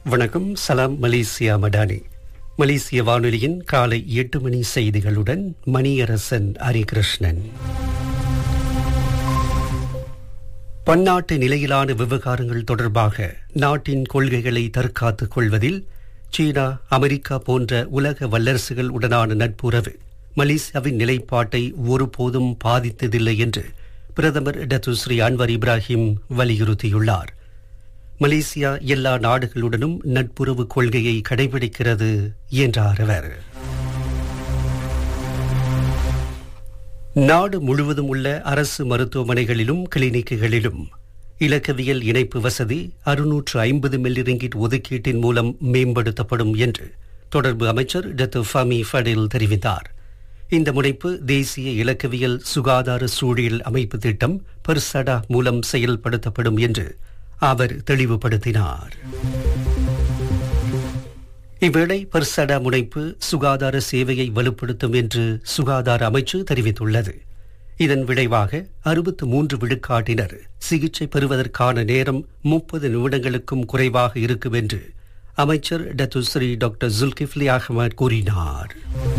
வணக்கம் சலாம் மலேசியா மடானி மலேசிய வானொலியின் காலை எட்டு மணி செய்திகளுடன் மணியரசன் ஹரிகிருஷ்ணன் பன்னாட்டு நிலையிலான விவகாரங்கள் தொடர்பாக நாட்டின் கொள்கைகளை தற்காத்துக் கொள்வதில் சீனா அமெரிக்கா போன்ற உலக வல்லரசுகள் உடனான நட்புறவு மலேசியாவின் நிலைப்பாட்டை ஒருபோதும் பாதித்ததில்லை என்று பிரதமர் டத்துஸ்ரீ அன்வர் இப்ராஹிம் வலியுறுத்தியுள்ளார் மலேசியா எல்லா நாடுகளுடனும் நட்புறவு கொள்கையை கடைபிடிக்கிறது என்றார் அவர் நாடு முழுவதும் உள்ள அரசு மருத்துவமனைகளிலும் கிளினிக்குகளிலும் இலக்கவியல் இணைப்பு வசதி அறுநூற்று ஐம்பது மில்லிரிங்கிட் ஒதுக்கீட்டின் மூலம் மேம்படுத்தப்படும் என்று தொடர்பு அமைச்சர் டத்து ஃபமி ஃபடில் தெரிவித்தார் இந்த முனைப்பு தேசிய இலக்கவியல் சுகாதார சூழல் அமைப்பு திட்டம் பெர்சடா மூலம் செயல்படுத்தப்படும் என்று அவர் தெளிவுபடுத்தினார் இவ்வேளை பெர்சடா முனைப்பு சுகாதார சேவையை வலுப்படுத்தும் என்று சுகாதார அமைச்சு தெரிவித்துள்ளது இதன் விளைவாக அறுபத்து மூன்று விழுக்காட்டினர் சிகிச்சை பெறுவதற்கான நேரம் முப்பது நிமிடங்களுக்கும் குறைவாக இருக்கும் என்று அமைச்சர் டத்துஸ்ரீ டாக்டர் ஜுல்கிஃப்லி அகமது கூறினார்